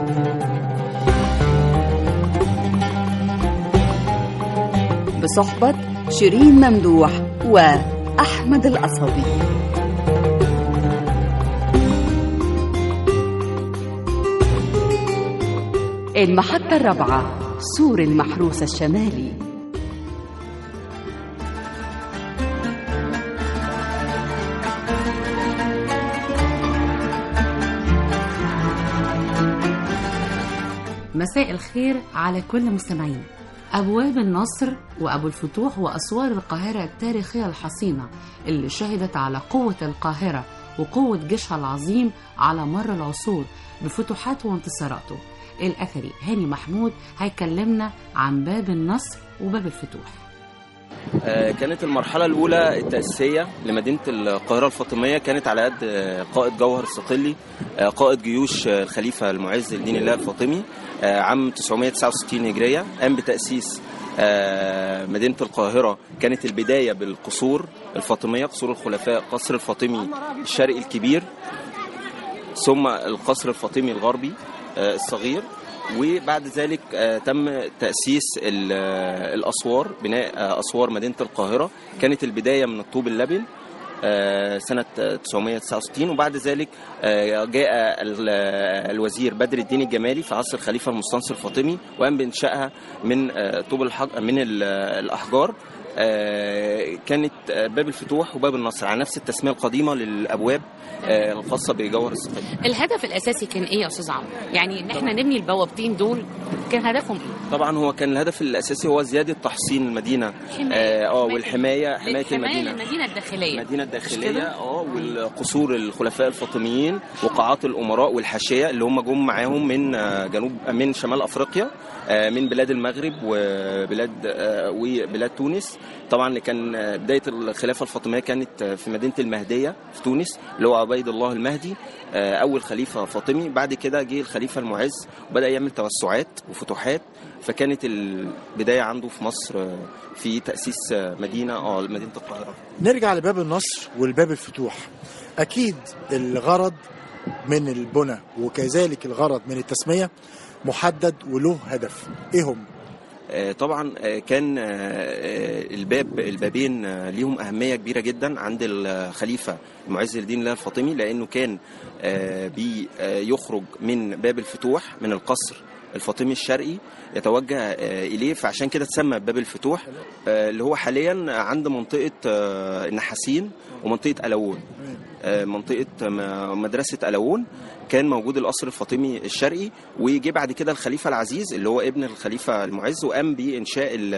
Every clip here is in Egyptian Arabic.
بصحبة شيرين ممدوح وأحمد القصبي المحطة الرابعة سور المحروس الشمالي مساء الخير على كل مستمعين أبواب النصر وأبو الفتوح وأسوار القاهرة التاريخية الحصينة اللي شهدت على قوة القاهرة وقوة جيشها العظيم على مر العصور بفتوحاته وانتصاراته الأثري هاني محمود هيكلمنا عن باب النصر وباب الفتوح آه، كانت المرحلة الأولى التأسيسية لمدينة القاهرة الفاطمية كانت على قد آه، قائد جوهر الصقلي آه، قائد جيوش آه، الخليفة المعز لدين الله الفاطمي آه، عام 969 هجرية قام بتأسيس آه، مدينة القاهرة كانت البداية بالقصور الفاطمية قصور الخلفاء قصر الفاطمي الشرقي الكبير ثم القصر الفاطمي الغربي آه، الصغير وبعد ذلك آه، تم تأسيس ال- آه، الأسوار بناء آه، أسوار مدينة القاهرة كانت البداية من الطوب اللبن آه، سنة آه، 969 وبعد ذلك آه، جاء ال- آه، الوزير بدر الدين الجمالي في عصر الخليفة المستنصر الفاطمي وقام بإنشائها من آه، طوب الحج... من ال- آه، الأحجار آه، كانت آه، باب الفتوح وباب النصر على نفس التسمية القديمة للأبواب آه، الخاصة بجوهر الصقلي الهدف الأساسي كان إيه يا أستاذ عمرو؟ يعني إن إحنا نبني البوابتين دول كان هدفهم إيه؟ طبعا هو كان الهدف الاساسي هو زياده تحصين المدينه حماية. اه آه، والحمايه حمايه المدينه المدينة الداخلية المدينه مش الداخليه كده؟ اه والقصور الخلفاء الفاطميين وقاعات الامراء والحاشيه اللي هم جم معاهم من آه، جنوب من شمال افريقيا آه، من بلاد المغرب وبلاد آه، وبلاد تونس طبعا اللي كان آه، بدايه الخلافه الفاطميه كانت آه، في مدينه المهديه في تونس اللي هو عبيد الله المهدي آه، اول خليفه فاطمي بعد كده جه الخليفه المعز وبدا يعمل توسعات وفتوحات فكانت البدايه عنده في مصر آه، في تاسيس آه، مدينه اه مدينه القاهره نرجع لباب النصر والباب الفتوح اكيد الغرض من البنى وكذلك الغرض من التسميه محدد وله هدف ايه هم آه، طبعا آه، كان آه، آه، الباب البابين آه، ليهم أهمية كبيرة جدا عند الخليفة المعز لدين الله الفاطمي لأنه كان آه، بيخرج من باب الفتوح من القصر الفاطمي الشرقي يتوجه آه، إليه فعشان كده تسمى باب الفتوح آه، اللي هو حاليا عند منطقة آه، النحاسين ومنطقة ألوون آه، منطقة م- مدرسة ألوون كان موجود القصر الفاطمي الشرقي وجي بعد كده الخليفة العزيز اللي هو ابن الخليفة المعز وقام بإنشاء ال-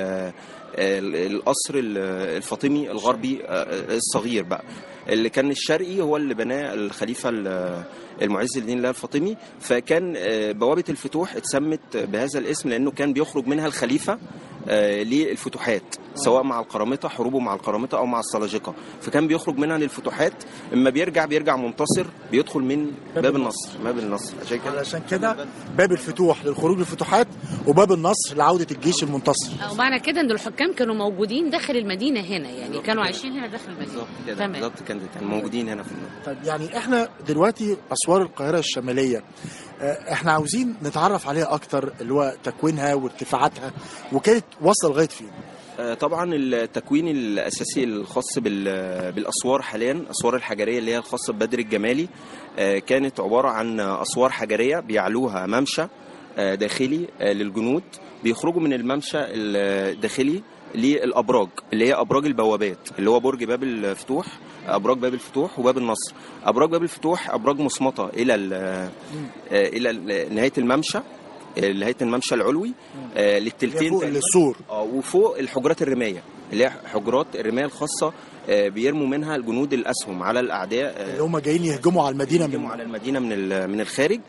ال- القصر ال- الفاطمي الغربي آه، الصغير بقى اللي كان الشرقي هو اللي بناه الخليفة ال- المعز لدين الله الفاطمي فكان آه، بوابة الفتوح اتسمت بهذا الاسم لأنه كان بيخرج منها الخليفة آه، للفتوحات سواء مع القرامطة حروبه مع القرامطة أو مع السلاجقة فكان بيخرج منها للفتوحات اما بيرجع بيرجع منتصر بيدخل من باب النصر باب النصر عشان كده علشان كده باب الفتوح للخروج للفتوحات وباب النصر لعوده الجيش المنتصر أو معنى كده إن الحكام كانوا موجودين داخل المدينة هنا يعني كانوا عايشين هنا داخل المدينة بالظبط كده تمام بالظبط كان كان موجودين هنا في النصر طيب يعني احنا دلوقتي اسوار القاهره الشماليه آه، احنا عاوزين نتعرف عليها اكتر اللي هو تكوينها وارتفاعاتها وكانت واصله لغايه فين آه، طبعا التكوين الاساسي الخاص بال- بالاسوار حاليا الاسوار الحجريه اللي هي الخاصه ببدر الجمالي آه، كانت عباره عن اسوار حجريه بيعلوها ممشى آه، داخلي آه، للجنود بيخرجوا من الممشى الداخلي للابراج اللي هي ابراج البوابات اللي هو برج باب الفتوح ابراج باب الفتوح وباب النصر ابراج باب الفتوح ابراج مصمته الى ال- آه، الى ال- نهايه الممشى آه، نهايه الممشى العلوي آه، اللي للتلتين فوق تقريباً. السور اه وفوق الحجرات الرمايه اللي هي حجرات الرمايه الخاصه آه، بيرموا منها الجنود الاسهم على الاعداء آه، اللي هم جايين يهجموا على المدينه يهجموا من على المدينه من ال- من الخارج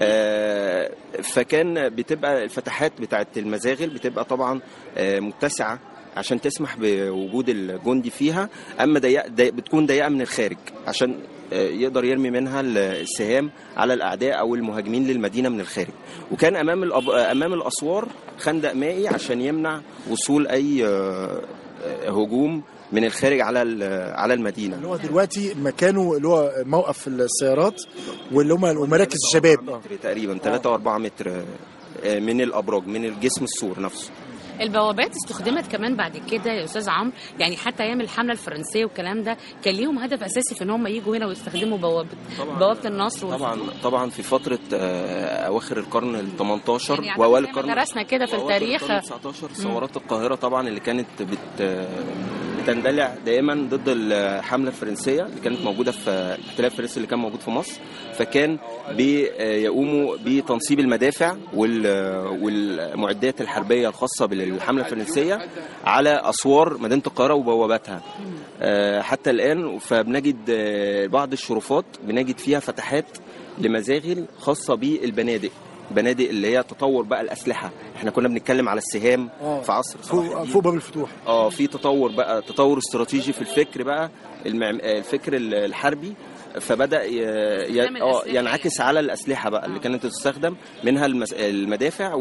آه، فكان بتبقى الفتحات بتاعت المزاغل بتبقى طبعا آه، متسعه عشان تسمح بوجود الجندي فيها اما ضيق ضيق- بتكون ضيقه من الخارج عشان آه، يقدر يرمي منها السهام على الاعداء او المهاجمين للمدينه من الخارج وكان امام الأب... امام الاسوار خندق مائي عشان يمنع وصول اي آه، آه، هجوم من الخارج على ال- على المدينه اللي هو دلوقتي مكانه اللي هو موقف السيارات واللي هم ومراكز الشباب آه. متر تقريبا 3 و4 متر آه، من الابراج من الجسم السور نفسه البوابات استخدمت كمان بعد كده يا استاذ عمرو يعني حتى ايام الحمله الفرنسيه والكلام ده كان ليهم هدف اساسي في ان هم يجوا هنا ويستخدموا بوابه طبعاً. بوابه النصر والفتوح. طبعا طبعا في فتره آه، اواخر القرن ال 18 يعني واوائل زي ما القرن درسنا كده في وأواخر التاريخ القرن 19 ثورات القاهره طبعا اللي كانت بت بتندلع دائما ضد الحمله الفرنسيه اللي كانت موجوده في الاحتلال الفرنسي اللي كان موجود في مصر فكان بيقوموا بتنصيب المدافع وال- والمعدات الحربيه الخاصه بالحمله الفرنسيه على اسوار مدينه القاهره وبواباتها آه، حتى الان فبنجد آه، بعض الشرفات بنجد فيها فتحات لمزاغل خاصه بالبنادق بنادق اللي هي تطور بقى الاسلحه احنا كنا بنتكلم على السهام آه. في عصر صلاح فوق, الدين. فوق باب الفتوح اه في تطور بقى تطور استراتيجي في الفكر بقى المعم... آه، الفكر ال- الحربي فبدا ي... ي... استخدام اه الأسلحة ينعكس على الاسلحه بقى اللي كانت تستخدم منها المس... المدافع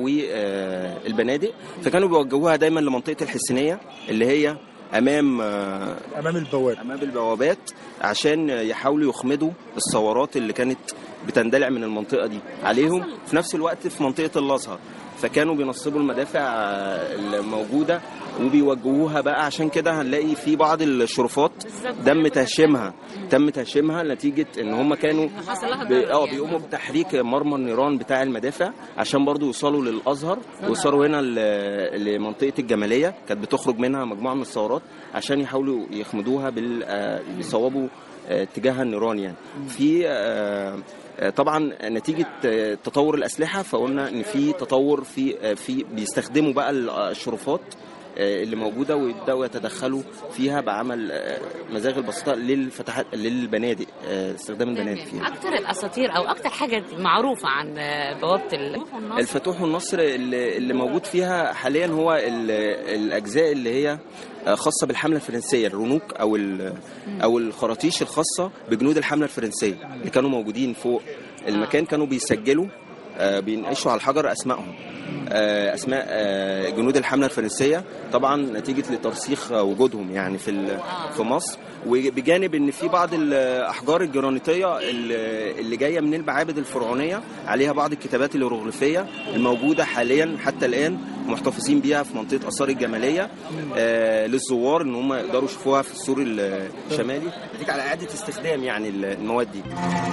والبنادق فكانوا بيوجهوها دايما لمنطقه الحسينيه اللي هي امام آه، امام البواب امام البوابات عشان يحاولوا يخمدوا الثورات اللي كانت بتندلع من المنطقه دي عليهم في نفس الوقت في منطقه الازهر فكانوا بينصبوا المدافع آه، الموجوده وبيوجهوها بقى عشان كده هنلاقي في بعض الشرفات تم تهشيمها تم تهشيمها نتيجه ان هم كانوا حصل لها بي- ضرر اه يعني. بيقوموا بتحريك مرمى النيران بتاع المدافع عشان برضو يوصلوا للازهر ويوصلوا هنا ل- لمنطقه الجماليه كانت بتخرج منها مجموعه من الثورات عشان يحاولوا يخمدوها بال آه، بيصوبوا آه، اتجاه النيران يعني في آه، آه، طبعا نتيجه آه، تطور الاسلحه فقلنا ان في تطور في آه، في بيستخدموا بقى ال- آه، الشرفات آه، اللي موجوده ويبداوا يتدخلوا فيها بعمل آه، مزاغل بسيطه للفتحات للبنادق آه، استخدام البنادق فيها اكتر الاساطير او اكتر حاجه معروفه عن بوابه ال- الفتوح والنصر اللي, اللي موجود فيها حاليا هو ال- الاجزاء اللي هي خاصه بالحمله الفرنسيه الرنوك او ال- او الخراطيش الخاصه بجنود الحمله الفرنسيه اللي كانوا موجودين فوق المكان كانوا بيسجلوا آه، بينقشوا على الحجر اسمائهم آه، اسماء آه، جنود الحمله الفرنسيه طبعا نتيجه لترسيخ وجودهم يعني في ال- في مصر وبجانب ان في بعض الاحجار الجرانيتيه اللي اللي جايه من المعابد الفرعونيه عليها بعض الكتابات الهيروغليفيه الموجوده حاليا حتى الان محتفظين بيها في منطقه اثار الجماليه آه، للزوار ان هم يقدروا يشوفوها في السور الشمالي ديك على اعاده استخدام يعني المواد دي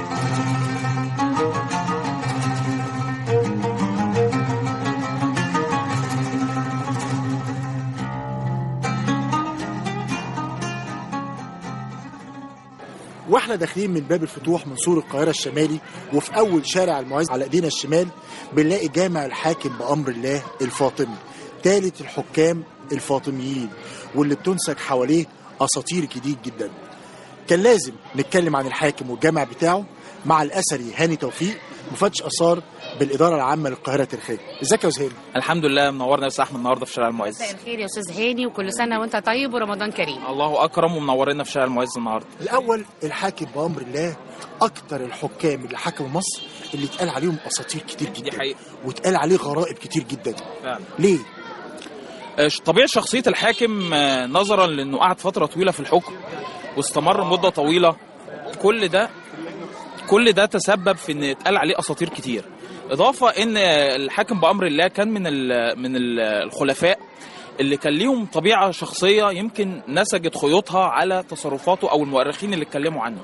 واحنا داخلين من باب الفتوح من سور القاهره الشمالي وفي اول شارع المعز على ايدينا الشمال بنلاقي جامع الحاكم بامر الله الفاطمي ثالث الحكام الفاطميين واللي بتنسج حواليه اساطير جديد جدا كان لازم نتكلم عن الحاكم والجامع بتاعه مع الاثري هاني توفيق مفتش اثار بالاداره العامه للقاهره التاريخيه ازيك يا استاذ هاني الحمد لله منورنا يا استاذ احمد النهارده في شارع المعز مساء الخير يا استاذ هاني وكل سنه وانت طيب ورمضان كريم الله اكرم ومنورنا في شارع المعز النهارده الاول الحاكم بامر الله اكتر الحكام اللي حكموا مصر اللي اتقال عليهم اساطير كتير جدا دي حقيقة. واتقال عليه غرائب كتير جدا فعلا ليه آه، طبيعه شخصيه الحاكم آه، نظرا لانه قعد فتره طويله في الحكم واستمر مده طويله كل ده كل ده تسبب في ان اتقال عليه اساطير كتير اضافه ان آه، الحاكم بامر الله كان من ال- من ال- الخلفاء اللي كان ليهم طبيعه شخصيه يمكن نسجت خيوطها على تصرفاته او المؤرخين اللي اتكلموا عنه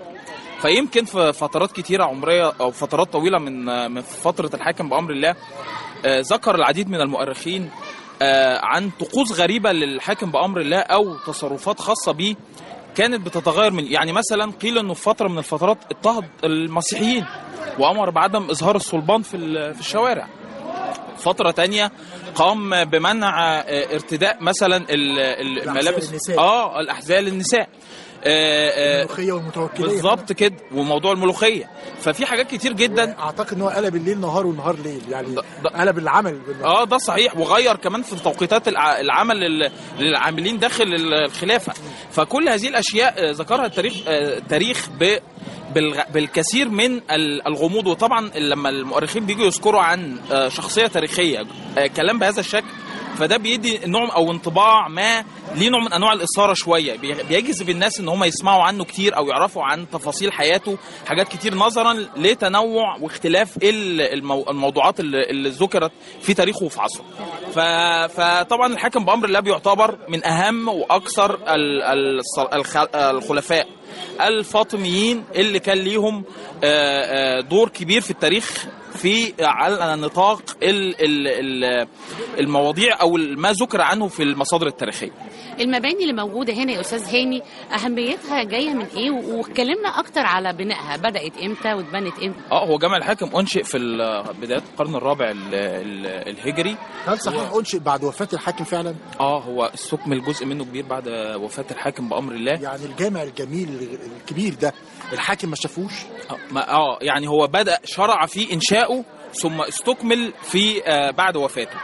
فيمكن في فترات كتيرة عمرية أو فترات طويلة من من فترة الحاكم بأمر الله آه، ذكر العديد من المؤرخين آه، عن طقوس غريبة للحاكم بأمر الله أو تصرفات خاصة به كانت بتتغير من يعني مثلا قيل انه في فتره من الفترات اضطهد المسيحيين وامر بعدم اظهار الصلبان في ال- في الشوارع فترة تانية قام بمنع آه، ارتداء مثلا ال- ال- الملابس للنساء. اه الاحذية للنساء آه، آه، الملوخيه والمتوكليه بالظبط كده وموضوع الملوخيه ففي حاجات كتير جدا اعتقد ان هو قلب الليل نهار والنهار ليل يعني ده- ده- قلب العمل بالنهار. اه ده صحيح وغير كمان في توقيتات الع- العمل لل- للعاملين داخل ال- الخلافه فكل هذه الاشياء آه، ذكرها التاريخ آه، التاريخ ب بالغ- بالكثير من ال- الغموض وطبعا لما المؤرخين بيجوا يذكروا عن آه، شخصيه تاريخيه آه، كلام بهذا الشكل فده بيدي نوع او انطباع ما ليه نوع من انواع الاثاره شويه بي- بيجذب الناس ان هم يسمعوا عنه كتير او يعرفوا عن تفاصيل حياته حاجات كتير نظرا لتنوع واختلاف ال- المو... الموضوعات اللي, اللي ذكرت في تاريخه وفي عصره ف... فطبعا الحاكم بامر الله بيعتبر من اهم واكثر ال... ال... الخ... الخلفاء الفاطميين اللي كان ليهم آه، آه، دور كبير في التاريخ في على نطاق ال ال ال المواضيع او ما ذكر عنه في المصادر التاريخيه المباني اللي موجوده هنا يا استاذ هاني اهميتها جايه من ايه و- واتكلمنا اكتر على بنائها بدات امتى واتبنت امتى اه هو جامع الحاكم انشئ في ال- بدايه القرن الرابع ال- ال- الهجري هل صحيح انشئ بعد وفاه الحاكم فعلا؟ اه هو استكمل جزء منه كبير بعد وفاه الحاكم بامر الله يعني الجامع الجميل الكبير ده الحاكم ما شافوش؟ اه ما- اه يعني هو بدا شرع في انشائه ثم استكمل في آه بعد وفاته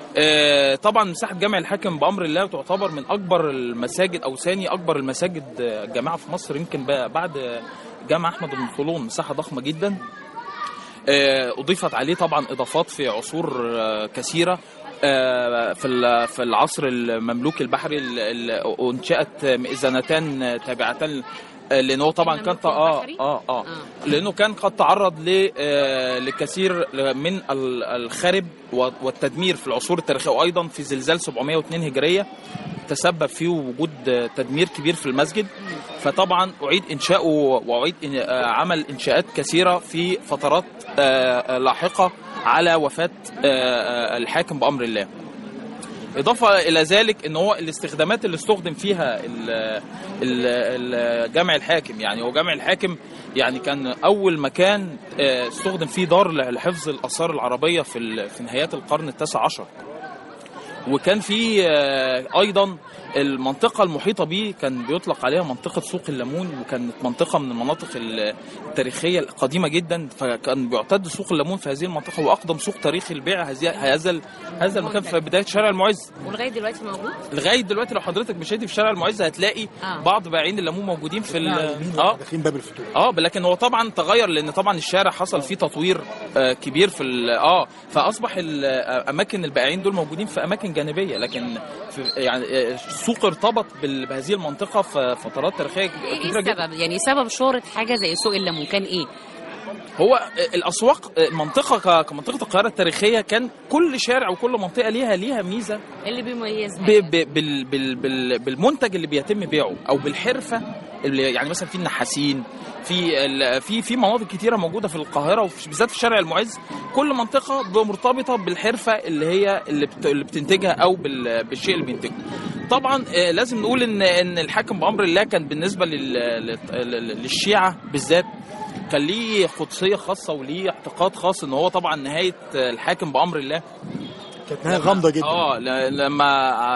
آه طبعا مساحه جامع الحاكم بامر الله تعتبر من اكبر المساجد او ثاني اكبر المساجد آه، جامعه في مصر يمكن بقى بعد جامع احمد بن طولون مساحه ضخمه جدا آه، اضيفت عليه طبعا اضافات في عصور آه، كثيره آه، في ال- في العصر المملوكي البحري ال- ال- انشات مئذنتان تابعتان آه، لان هو طبعا كان المملوكي اه البحري؟ اه اه آه. لانه كان قد تعرض ل آه، لكثير من ال- الخرب والتدمير في العصور التاريخيه وايضا في زلزال 702 هجريه تسبب فيه وجود آه، تدمير كبير في المسجد فطبعا اعيد انشاؤه واعيد إن- آه، عمل انشاءات كثيره في فترات آه، آه، لاحقه على وفاه آه، آه، الحاكم بامر الله إضافة إلى ذلك إن هو الاستخدامات اللي استخدم فيها ال- ال- ال- جامع الحاكم يعني هو جامع الحاكم يعني كان أول مكان آه، استخدم فيه دار لحفظ الآثار العربية في ال- في نهايات القرن التاسع عشر وكان في آه، ايضا المنطقه المحيطه به كان بيطلق عليها منطقه سوق الليمون وكانت منطقه من المناطق التاريخيه القديمه جدا فكان بيعتد سوق الليمون في هذه المنطقه واقدم سوق تاريخي لبيع هذه هذا ال- هذا المكان في بدايه شارع المعز ولغايه دلوقتي موجود لغايه دلوقتي لو حضرتك مشيتي في شارع المعز هتلاقي آه. بعض بائعين الليمون موجودين في ال- على اليمين اه داخلين باب الفتوح اه لكن هو طبعا تغير لان طبعا الشارع حصل فيه تطوير آه كبير في ال- اه فاصبح ال- آه، اماكن البائعين دول موجودين في اماكن جانبيه لكن في يعني آه، السوق ارتبط بال- بهذه المنطقه في فترات تاريخيه ايه كبيره جدا السبب يعني سبب شهره حاجه زي سوق الليمون كان ايه هو آه، الاسواق آه، المنطقه ك- كمنطقه القاهره التاريخيه كان كل شارع وكل منطقه ليها ليها ميزه اللي بيميزها ب- ب- بال بال بال بالمنتج اللي بيتم بيعه او بالحرفه اللي يعني مثلا في النحاسين في ال- في في مناطق كتيره موجوده في القاهره وبالذات في شارع المعز كل منطقه ب- مرتبطه بالحرفه اللي هي اللي, بت اللي بتنتجها او بال بالشيء اللي بينتجه طبعا آه، لازم نقول ان ان الحاكم بامر الله كان بالنسبه لل لل- للشيعه بالذات كان ليه قدسيه خاصه وليه اعتقاد خاص ان هو طبعا نهايه الحاكم بامر الله كانت نهايه غامضه جدا اه ل- لما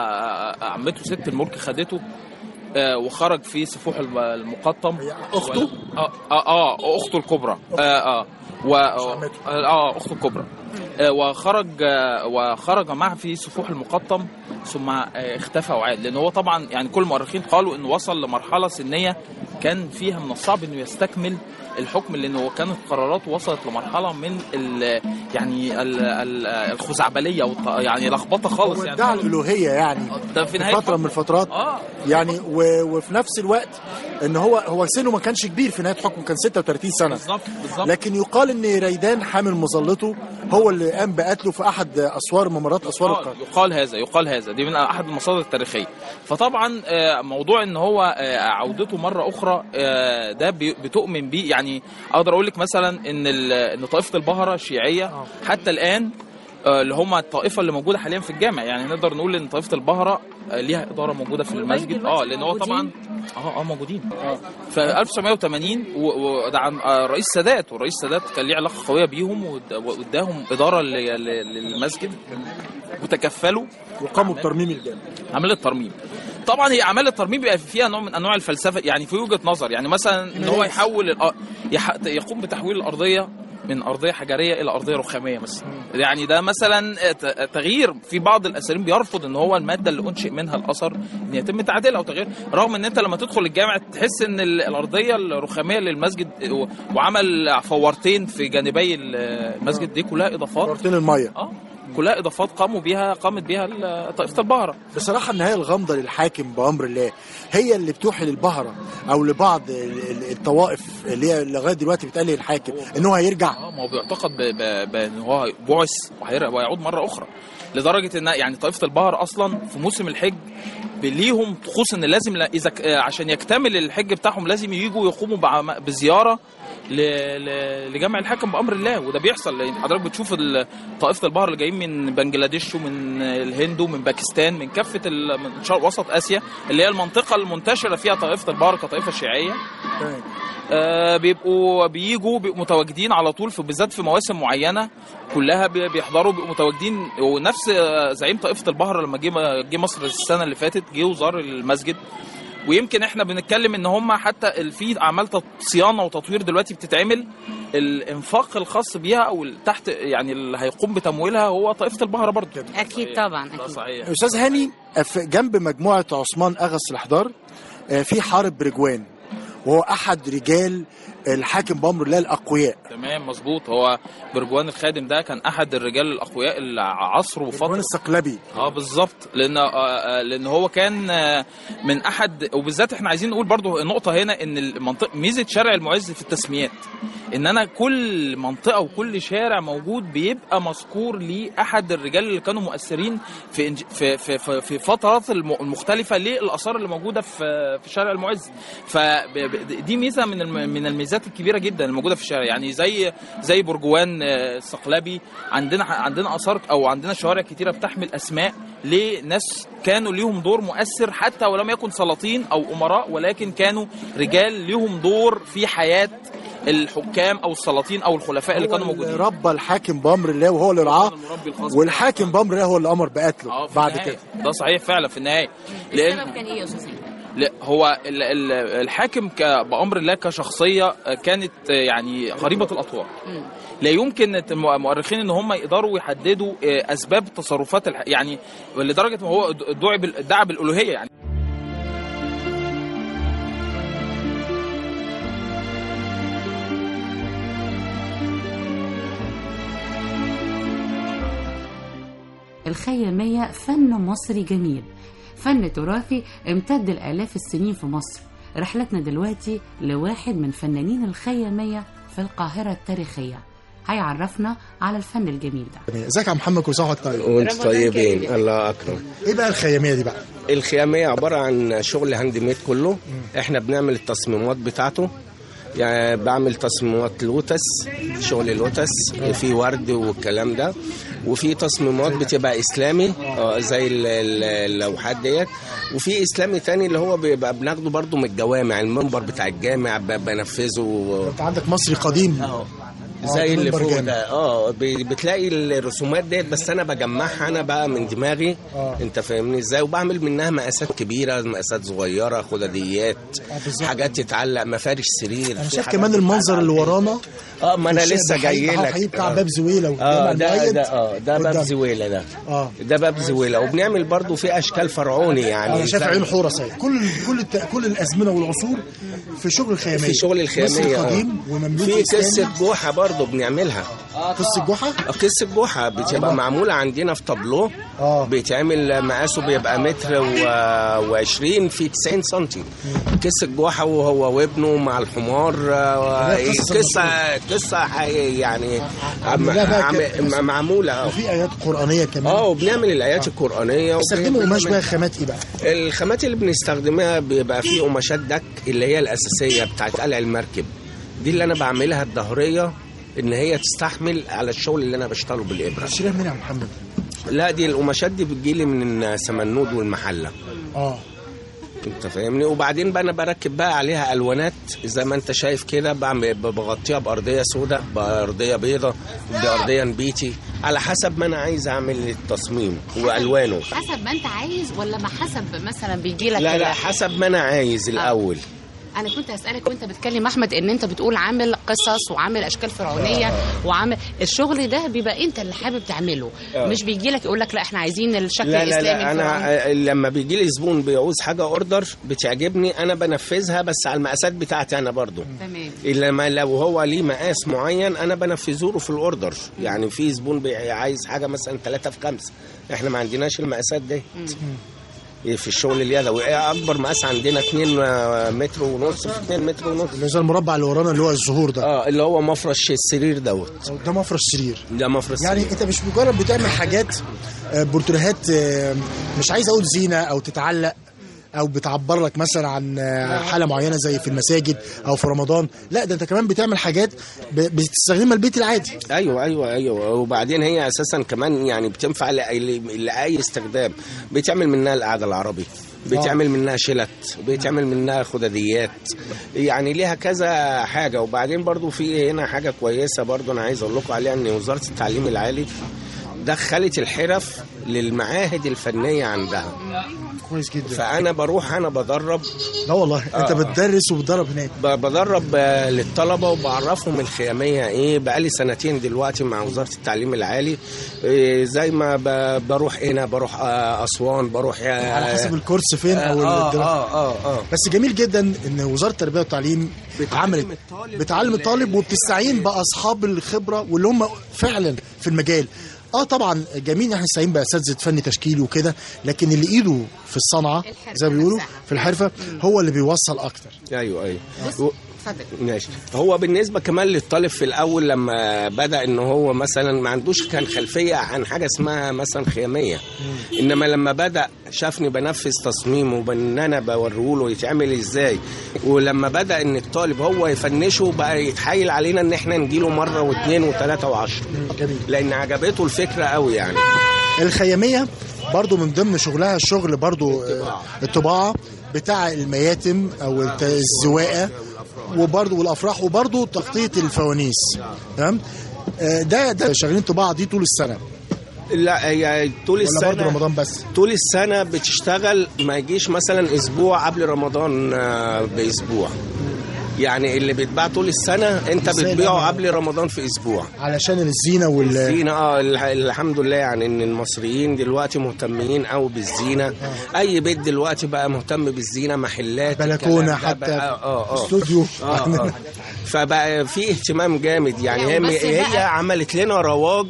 ع- عمته ست الملك خدته آه، وخرج في سفوح الم- المقطم هي أخته؟ و- اه اه, آه اخته الكبرى اه اه و عمته. اه اخته الكبرى آه، وخرج آه، وخرج معها في سفوح المقطم ثم آه، اختفى وعاد لان هو طبعا يعني كل المؤرخين قالوا انه وصل لمرحله سنيه كان فيها من الصعب انه يستكمل الحكم لان هو كانت قراراته وصلت لمرحله من ال يعني ال ال الخزعبليه والط- يعني لخبطه خالص هو يعني ادعى الالوهيه يعني ده في في نهايه فتره من الفترات اه يعني و... وفي نفس الوقت ان هو هو سنه ما كانش كبير في نهايه حكمه كان 36 سنه بالظبط بالظبط لكن يقال ان ريدان حامل مظلته هو اللي قام بقتله في احد اسوار ممرات اسوار يقال, القاهره يقال هذا يقال هذا دي من احد المصادر التاريخيه فطبعا آه، موضوع ان هو آه، عودته مره اخرى آه، ده بي- بتؤمن بيه يعني اقدر اقول لك مثلا ان ال- ان طائفه البهره الشيعيه حتى الان آه، اللي هم الطائفه اللي موجوده حاليا في الجامع يعني نقدر نقول ان طائفه البهره آه، ليها اداره موجوده في ولغاية المسجد دلوقتي اه لان هو موجودين؟ طبعا اه اه موجودين اه في 1980 و- وده عن آه، رئيس سادات والرئيس سادات كان ليه علاقه قويه بيهم واد- واداهم اداره ل- ل- للمسجد وتكفلوا وقاموا بترميم الجامع عمليه ترميم طبعا هي اعمال الترميم بيبقى فيها نوع من انواع الفلسفه يعني في وجهه نظر يعني مثلا ان هو يحول الأ- يح- يقوم بتحويل الارضيه من ارضيه حجريه الى ارضيه رخاميه مثلا يعني ده مثلا ت- تغيير في بعض الاساليب بيرفض ان هو الماده اللي انشئ منها الاثر ان يتم تعديلها او تغيير رغم ان انت لما تدخل الجامع تحس ان ال- الارضيه الرخاميه للمسجد و- وعمل فورتين في جانبي ال- المسجد دي كلها اضافات مرتين الميه اه كلها اضافات قاموا بيها قامت بيها ال- طائفه البهره بصراحه النهايه الغامضه للحاكم بامر الله هي اللي بتوحي للبهره او لبعض ال- ال- الطوائف اللي هي لغايه دلوقتي بتقلل الحاكم ان هو هيرجع اه ما هو بيعتقد ب- ب- بان هو بعث وهير- وهيعود مره اخرى لدرجه ان يعني طائفه البهر اصلا في موسم الحج ليهم طقوس ان لازم لا- اذا ك- آه، عشان يكتمل الحج بتاعهم لازم يجوا يقوموا بعم- بزياره ل- ل- لجمع الحاكم بامر الله وده بيحصل لان حضرتك بتشوف ال- طائفه البهر اللي جايين من بنجلاديش ومن الهند ومن باكستان من كافه ال- من شرق وسط اسيا اللي هي المنطقه المنتشره فيها طائفه البهر كطائفه شيعيه آه، بيبقوا بيجوا بيبقوا متواجدين على طول في بالذات في مواسم معينه كلها بي- بيحضروا بيبقوا متواجدين ونفس آه، زعيم طائفه البهر لما جه جه مصر السنه اللي فاتت جه وزار المسجد ويمكن احنا بنتكلم ان هم حتى ال- في اعمال تط- صيانه وتطوير دلوقتي بتتعمل الانفاق الخاص بيها او ال- تحت يعني اللي هيقوم بتمويلها هو طائفه البهر برضه اكيد طبعا ده اكيد صحيح استاذ هاني في جنب مجموعه عثمان اغس الاحضار آه، في حارب برجوان وهو احد رجال الحاكم بامر الله الاقوياء تمام مظبوط هو برجوان الخادم ده كان احد الرجال الاقوياء اللي عصره برجوان وفتره الصقلبي اه بالظبط لان آه، آه، لان هو كان آه، من احد وبالذات احنا عايزين نقول برضو نقطه هنا ان المنطقه ميزه شارع المعز في التسميات ان انا كل منطقه وكل شارع موجود بيبقى مذكور لاحد الرجال اللي كانوا مؤثرين في إنج- في في في, في فترات الم- المختلفه للاثار اللي موجوده في في شارع المعز فدي ميزه من الم- من الميزات الكبيره جدا الموجوده في الشارع يعني زي زي برجوان آه، الصقلبي عندنا عندنا اثار او عندنا شوارع كتيره بتحمل اسماء لناس كانوا ليهم دور مؤثر حتى ولم يكن سلاطين او امراء ولكن كانوا رجال ليهم دور في حياه الحكام او السلاطين او الخلفاء اللي كانوا هو اللي موجودين ربى الحاكم بامر الله وهو اللي رعاه المربي الخاص والحاكم بامر الله هو اللي امر اه بقتله في بعد النهاية. كده ده صحيح فعلا في النهايه السبب لان كان ايه يا استاذ هاني؟ لا هو ال- ال- الحاكم ك- بامر الله كشخصيه كانت يعني غريبه الاطوار مم. لا يمكن المؤرخين ان هم يقدروا يحددوا اسباب تصرفات الح... يعني لدرجه ما هو دعي بال- ادعى بالالوهيه يعني الخيامية فن مصري جميل فن تراثي امتد لآلاف السنين في مصر رحلتنا دلوقتي لواحد من فنانين الخيامية في القاهرة التاريخية هيعرفنا على الفن الجميل ده ازيك يا محمد كل سنه وانت طيب وانتم رمضان طيبين كريم. الله اكرم ايه بقى الخياميه دي بقى الخياميه عباره عن شغل هاند ميد كله احنا بنعمل التصميمات بتاعته يعني بعمل تصميمات لوتس شغل لوتس في ورد والكلام ده وفي تصميمات بتبقى اسلامي اه زي ال- ال- اللوحات ديت وفي اسلامي تاني اللي هو بيبقى بناخده برضو من الجوامع المنبر بتاع الجامع ب- بنفذه انت عندك مصري قديم زي اللي منبر فوق جامع. ده اه ب- بتلاقي الرسومات ديت بس انا بجمعها انا بقى من دماغي آه. انت فاهمني ازاي وبعمل منها مقاسات كبيره مقاسات صغيره خدديات آه، بالظبط. حاجات تتعلق مفارش سرير انا في شايف حاجات كمان المنظر تتعلق. اللي ورانا اه ما انا الشيء لسه ده جاي حقيقي- لك حقيقي بتاع آه. باب زويله اه والجامع ده المؤيد ده اه ده باب قدام. زويله ده اه ده باب زويله وبنعمل برضو في اشكال فرعوني يعني انا شايف زي- عيون حورس اهي كل كل الت... كل الازمنه والعصور في شغل الخياميه في شغل مصري الخياميه قديم اه ومملوك في إسلامي. قصه جوحه برضو بنعملها قصه جحا قصة جحا بتبقى معمولة عندنا في طابلو اه بيتعمل مقاسه بيبقى متر و20 في 90 سنتي قصة جحا وهو وابنه مع الحمار آه، ده قصة قصة قصة حقيقية يعني عم- عاملها بقى عم- ك- معمولة اه وفي ايات قرانيه كمان اه وبنعمل الايات القرآنية بيستخدموا قماش وبنعمل- بقى خامات ايه بقى الخامات اللي بنستخدمها بيبقى فيه قماشات دك اللي هي الأساسية بتاعت قلع المركب دي اللي أنا بعملها الظهرية إن هي تستحمل على الشغل اللي أنا بشتغله بالإبرة بتشتريها منين يا محمد لا دي القماشات دي بتجيلي من سمنود والمحلة اه انت فاهمني وبعدين بقى انا بركب بقى عليها الوانات زي ما انت شايف كده بعمل بغطيها بارضيه سوداء بارضيه بيضاء بارضيه نبيتي على حسب ما انا عايز اعمل التصميم والوانه حسب ما انت عايز ولا ما حسب مثلا بيجي لك لا لا حسب ما انا عايز الاول انا كنت هسالك وانت بتكلم احمد ان انت بتقول عامل قصص وعامل اشكال فرعونيه وعامل الشغل ده بيبقى انت اللي حابب تعمله آه. مش بيجي لك يقول لك لا احنا عايزين الشكل لا لا الاسلامي لا الفرعوني. انا آه، لما بيجي لي زبون بيعوز حاجه اوردر بتعجبني انا بنفذها بس على المقاسات بتاعتي انا برضو تمام لما لو هو ليه مقاس معين انا بنفذه له في الاوردر يعني في زبون بي- عايز حاجه مثلا 3 في 5 احنا ما عندناش المقاسات دي في الشغل اليدوي إيه اكبر مقاس عندنا 2 متر ونص في 2 متر ونص اللي زي المربع اللي ورانا اللي هو الزهور ده اه اللي هو مفرش السرير دوت ده مفرش سرير ده مفرش يعني سرير. انت مش مجرد بتعمل حاجات آه، بورتريهات آه، مش عايز اقول زينه او تتعلق او بتعبر لك مثلا عن آه، حاله معينه زي في المساجد او في رمضان لا ده انت كمان بتعمل حاجات ب- بتستخدمها البيت العادي ايوه ايوه ايوه وبعدين هي اساسا كمان يعني بتنفع لاي لاي استخدام بيتعمل منها القعده العربي بيتعمل منها شلت بيتعمل منها خدديات يعني ليها كذا حاجه وبعدين برضو في هنا حاجه كويسه برضو انا عايز اقول لكم عليها ان وزاره التعليم العالي دخلت الحرف للمعاهد الفنيه عندها كويس جدا فانا بروح انا بدرب لا والله انت آه. بتدرس وبتدرب هناك ب- بدرب آه، للطلبة وبعرفهم الخيامية ايه بقالي سنتين دلوقتي مع وزارة التعليم العالي إيه زي ما ب- بروح هنا بروح آه، أسوان بروح آه، على حسب الكورس فين او آه الدراسة. آه آه آه بس جميل جدا ان وزاره التربيه والتعليم عملت الطالب بتعلم وال- الطالب وبتستعين باصحاب الخبره واللي هم فعلا في المجال اه طبعا جميل ان احنا نستعين باساتذه فن تشكيلي وكده لكن اللي ايده في الصنعه الحرفة زي ما بيقولوا نفسها. في الحرفه هو اللي بيوصل اكتر أيوه أيوه بص و- اتفضل ماشي هو بالنسبة كمان للطالب في الأول لما بدأ إن هو مثلا ما عندوش كان خلفية عن حاجة اسمها مثلا خيامية إنما لما بدأ شافني بنفذ تصميمه وإن أنا بوريه له يتعمل إزاي ولما بدأ إن الطالب هو يفنشه بقى يتحايل علينا إن إحنا نجيله مرة واثنين وثلاثة وعشرة جميل لأن عجبته الفكرة قوي يعني الخياميه برضو من ضمن شغلها الشغل برضو آه، الطباعه بتاع المياتم او الت- الزواقه وبرضو والافراح وبرضو تغطيه الفوانيس تمام آه، ده ده شغالين طباعه دي طول السنه لا هي طول ولا برضو السنة رمضان بس طول السنة بتشتغل ما يجيش مثلا أسبوع قبل رمضان آه، بأسبوع يعني اللي بيتباع طول السنة أنت إزاي بتبيعه بقى؟ قبل رمضان في أسبوع علشان الزينه وال الزينة اه الح- الحمد لله يعني ان المصريين دلوقتي مهتمين قوي بالزينة اي بيت دلوقتي بقى مهتم بالزينة محلات بلكونه الكلام ده حتى بقى- اه اه استوديو اه اه فبقى في اهتمام جامد يعني هي بس هي بقى- عملت لنا رواج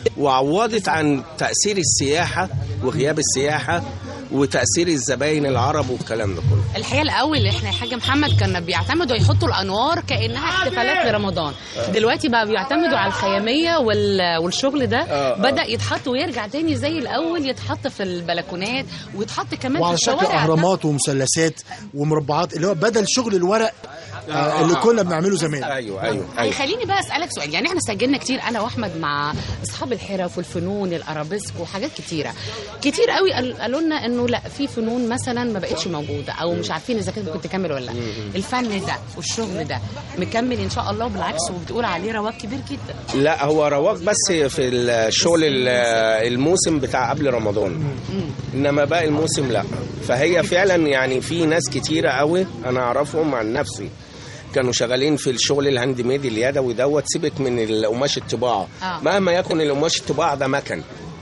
وعوضت عن تأثير السياحة وغياب السياحة وتأثير الزباين العرب والكلام ده كله الحقيقه الاول احنا يا حاج محمد كنا بيعتمدوا يحطوا الانوار كانها احتفالات لرمضان دلوقتي بقى بيعتمدوا على الخياميه وال... والشغل ده آه. بدا يتحط ويرجع تاني زي الاول يتحط في البلكونات ويتحط كمان وعلى في شكل الشوارع اهرامات ومثلثات ومربعات اللي هو بدل شغل الورق آه، اللي كنا بنعمله زمان ايوه ايوه يعني ايوه خليني بقى اسالك سؤال يعني احنا سجلنا كتير انا واحمد مع اصحاب الحرف والفنون الارابيسك وحاجات كتيره كتير قوي قال- قالوا لنا انه لا في فنون مثلا ما بقتش موجوده او مش عارفين اذا كانت ممكن تكمل ولا لا الفن ده والشغل ده مكمل ان شاء الله بالعكس وبتقول عليه رواج كبير جدا لا هو رواج بس في الشغل ال- الموسم بتاع قبل رمضان انما باقي الموسم لا فهي فعلا يعني في ناس كتيره قوي انا اعرفهم عن نفسي كانوا شغالين في الشغل الهاند ميد اليدوي دوت سيبك من القماش الطباعه آه. مهما يكن القماش الطباعه ده مكن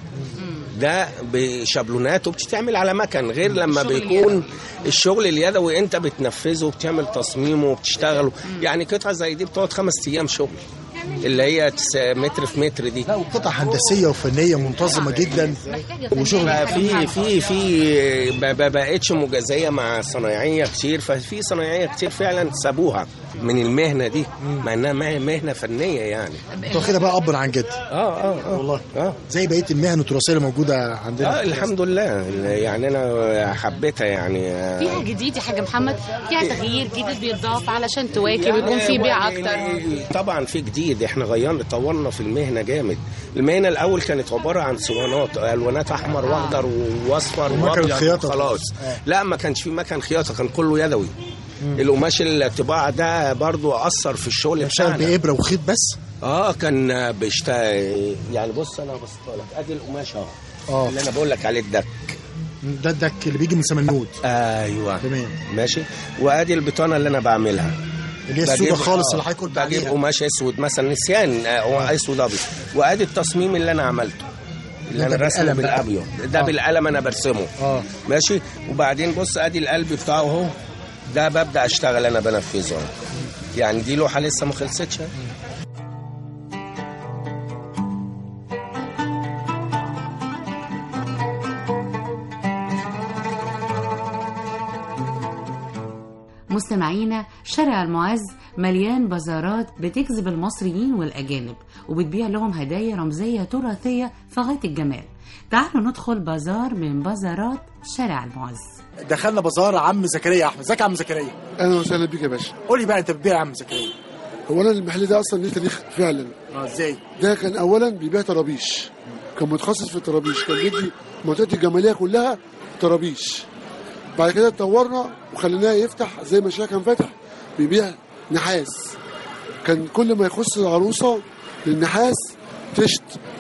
ده بشابلونات وبتتعمل على مكن غير لما الشغل بيكون الشغل اليدوي انت بتنفذه وبتعمل تصميمه وبتشتغله يعني قطعه زي دي بتقعد خمس ايام شغل اللي هي تس- متر في متر دي لا وقطع هندسيه وفنيه منتظمه جدا محتاجه وشغل فنان في حاجة في في ما ما بقتش مجازيه مع صنايعيه كتير ففي صنايعيه كتير فعلا سابوها من المهنه دي مع انها مه- مهنه فنيه يعني انت واخدها بقى اب عن جد اه اه اه والله اه زي بقيه المهن التراثيه اللي موجوده عندنا اه الحمد لله يعني انا حبيتها يعني آه. فيها جديد يا حاج محمد فيها تغيير جديد بيتضاف علشان تواكب يكون في بيع اكتر طبعا في جديد احنا غيرنا طورنا في المهنه جامد المهنه الاول كانت عباره عن صوانات الوانات احمر واخضر واصفر ومكن وابيض الخياطة. خلاص آه. لا ما كانش في مكن خياطه كان كله يدوي القماش الطباعه ده برضو اثر في الشغل بشتغل بتاعنا بابره وخيط بس اه كان بيشتغل يعني بص انا بصيت لك ادي القماش اهو اه اللي انا بقول لك عليه الدك ده الدك اللي بيجي من سمنود ايوه تمام ماشي وادي البطانه اللي انا بعملها اللي هي السودة بجيب- خالص آه، اللي حضرتك قلت بجيب عليها قماش اسود مثلا نسيان آه، هو اسود ابيض وادي التصميم اللي انا عملته اللي ده انا رسمه بالقلم بقى. بالابيض ده آه. بالقلم انا برسمه اه ماشي وبعدين بص ادي القلب بتاعه اهو ده ببدا اشتغل انا بنفذه أهو. يعني دي لوحه لسه ما خلصتش مستمعينا شارع المعز مليان بازارات بتجذب المصريين والأجانب وبتبيع لهم هدايا رمزية تراثية في غاية الجمال تعالوا ندخل بازار من بازارات شارع المعز دخلنا بازار عم زكريا احمد ازيك يا عم زكريا اهلا وسهلا بيك يا باشا قول لي بقى انت بتبيع يا عم زكريا هو انا المحل ده اصلا ليه تاريخ فعلا اه ازاي ده كان اولا بيبيع طرابيش كان متخصص في الطرابيش كان بيدي منطقه الجماليه كلها طرابيش بعد كده اتطورنا وخليناه يفتح زي ما الشارع كان فاتح بيبيع نحاس كان كل ما يخص العروسه للنحاس تشت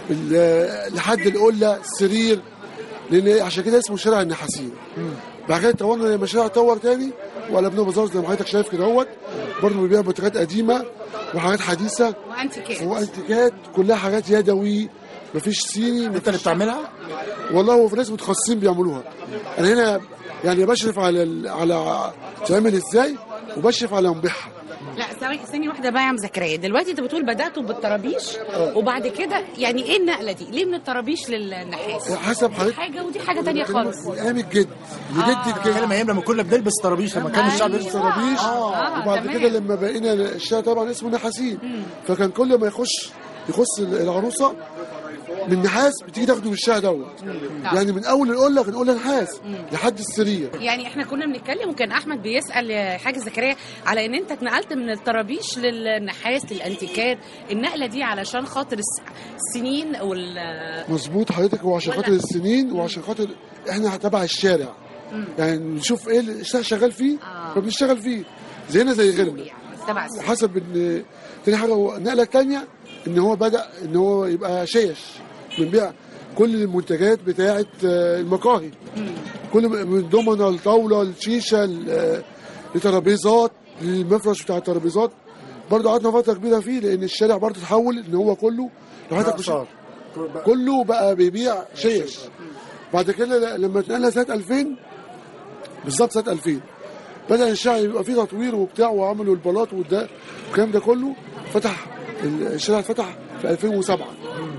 ال- لحد القله السرير لان عشان كده اسمه شارع النحاسين بعد كده اتطورنا لما الشارع اتطور تاني وقلبنا بازار زي ما حضرتك شايف كده اهوت برضه بيبيع منتجات قديمه وحاجات حديثه وأنتيكات وانتيكات كلها حاجات يدوي مفيش صيني انت اللي بتعملها والله هو في ناس متخصصين بيعملوها انا هنا يعني بشرف على ال... على تعمل ازاي وبشرف على مبيعها لا ثواني ثانية واحدة بقى يا عم زكريا دلوقتي انت بتقول بدأتوا بالطرابيش وبعد كده يعني ايه النقلة دي؟ ليه من الطرابيش للنحاس؟ حسب دي حضرتك حاجة ودي حاجة تانية خالص من ايام الجد لجد كلام الجد ايام لما كنا بنلبس طرابيش لما كان الشعب يلبس أيوة. طرابيش آه، وبعد تمام. كده لما بقينا الشارع طبعا اسمه نحاسين فكان كل ما يخش يخص العروسه من نحاس بتيجي تاخده من الشارع دوت يعني من اول القله كان قله نحاس لحد السرير يعني احنا كنا بنتكلم وكان احمد بيسال حاج زكريا على ان انت اتنقلت من الطرابيش للنحاس للانتيكات النقله دي علشان خاطر الس- السنين وال مظبوط حضرتك هو عشان ولا- خاطر السنين وعشان خاطر احنا تبع الشارع يعني نشوف ايه اللي الشارع شغال فيه آه. فبنشتغل فيه زينا زي غيرنا يعني تبع السنين. حسب ان تاني حاجه هو النقله الثانيه ان هو بدا ان هو يبقى شيش بنبيع كل المنتجات بتاعه آه، المقاهي كل م- من ضمنه الطاوله الشيشه ال- آه، الترابيزات المفرش بتاع الترابيزات برضه قعدنا فتره كبيره فيه لان الشارع برضه اتحول ان هو كله لحضرتك مش- صار. كله بقى بيبيع شيش بعد كده لما اتنقلنا سنه 2000 بالظبط سنه 2000 بدا الشارع يبقى فيه تطوير وبتاع وعملوا البلاط والده والكلام ده كله فتح الشارع فتح في 2007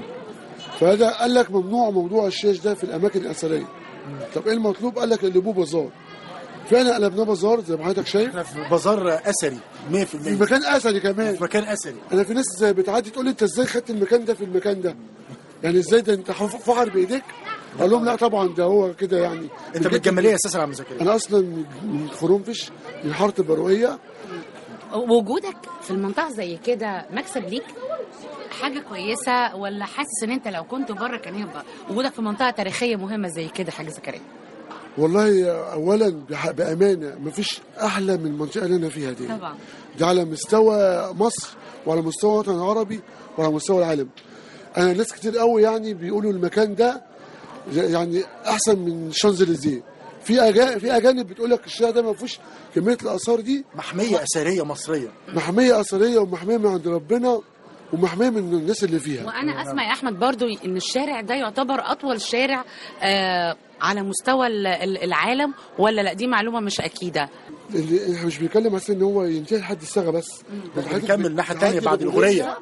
فهذا قال لك ممنوع موضوع الشيش ده في الاماكن الاثريه طب ايه المطلوب قال لك اللي بازار فعلا قلبناه بازار زي ما حضرتك شايف احنا في بازار اثري 100% في مكان اثري كمان في مكان اثري انا في ناس بتعدي تقول لي انت ازاي خدت المكان ده في المكان ده يعني ازاي ده انت حف- فخر بايديك اقول لهم لا طبعا ده هو كده يعني انت من الجماليه اساسا يا عم زكريا انا اصلا من خرنفش من حاره البرويه وجودك في المنطقه زي كده مكسب ليك حاجه كويسه ولا حاسس ان انت لو كنت بره كان هيبقى وجودك في منطقه تاريخيه مهمه زي كده حاج زكريا والله اولا بح- بامانه مفيش احلى من المنطقه اللي انا فيها دي طبعا ده على مستوى مصر وعلى مستوى الوطن العربي وعلى مستوى العالم انا ناس كتير قوي يعني بيقولوا المكان ده يعني احسن من شانزليزيه في أجا... في اجانب بتقول لك الشارع ده ما فيهوش كميه الاثار دي محميه اثريه مصريه محميه اثريه ومحميه من عند ربنا ومحميه من الناس اللي فيها وانا اسمع يا احمد برضو ان الشارع ده يعتبر اطول شارع آه على مستوى ال- ال- العالم ولا لا دي معلومه مش اكيده اللي احنا مش بنتكلم على ان هو ينتهي لحد الصاغه بس بنكمل الناحيه الثانيه بعد الغوريه آه،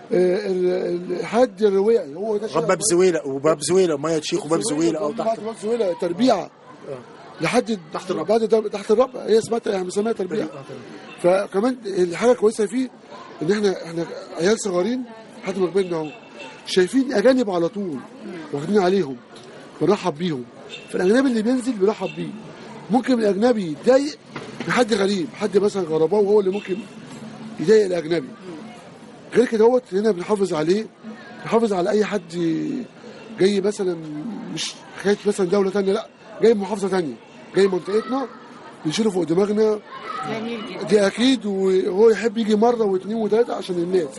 ال- ال- حد الرواعي هو ده شارع باب زويله وباب زويله وميه شيخ وباب زويله او بعد تحت باب زويله تربيعه لحد تحت الربع. بعد ده تحت الربع هي اسمها احنا بنسميها تربيع فكمان الحاجه كويسه فيه ان احنا احنا عيال صغيرين لحد ما كبرنا اهو شايفين اجانب على طول واخدين عليهم بنرحب بيهم فالاجنبي اللي بينزل بيرحب بيه ممكن الاجنبي يتضايق من حد غريب حد مثلا غرباء وهو اللي ممكن يضايق الاجنبي غير كده هوت هنا بنحافظ عليه بنحافظ على اي حد جاي مثلا مش حكايه مثلا دوله تانية لا جاي من محافظه تانية جاي منطقتنا بنشيله فوق دماغنا جميل جدا دي اكيد وهو يحب يجي مره واثنين وثلاثه عشان الناس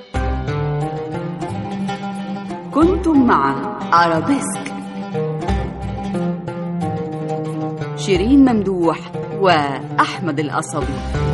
كنتم مع عربيسك شيرين ممدوح وأحمد القصبي